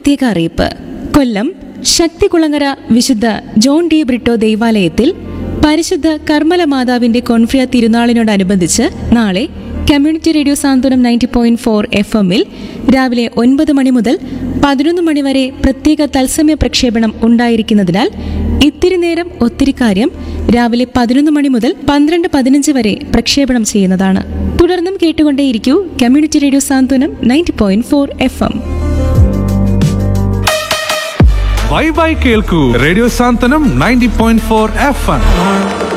പ്രത്യേക അറിയിപ്പ് കൊല്ലം ശക്തികുളങ്ങര വിശുദ്ധ ജോൺ ഡി ബ്രിട്ടോ ദേവാലയത്തിൽ പരിശുദ്ധ കർമ്മല മാതാവിന്റെ കൊൻഫ്രിയ തിരുനാളിനോടനുബന്ധിച്ച് നാളെ community radio Santhwanam ninety point four F എമ്മിൽ രാവിലെ ഒൻപത് മണി മുതൽ പതിനൊന്ന് മണി വരെ പ്രത്യേക തത്സമയ പ്രക്ഷേപണം ഉണ്ടായിരിക്കുന്നതിനാൽ ഇത്തിരി നേരം ഒത്തിരി കാര്യം രാവിലെ പതിനൊന്ന് മണി മുതൽ പന്ത്രണ്ട് പതിനഞ്ച് വരെ പ്രക്ഷേപണം ചെയ്യുന്നതാണ് തുടർന്നും കേട്ടുകൊണ്ടേയിരിക്കൂ community radio Santhwanam ninety point four F M bye bye കേൾക്കൂ radio Santhwanam ninety point four F M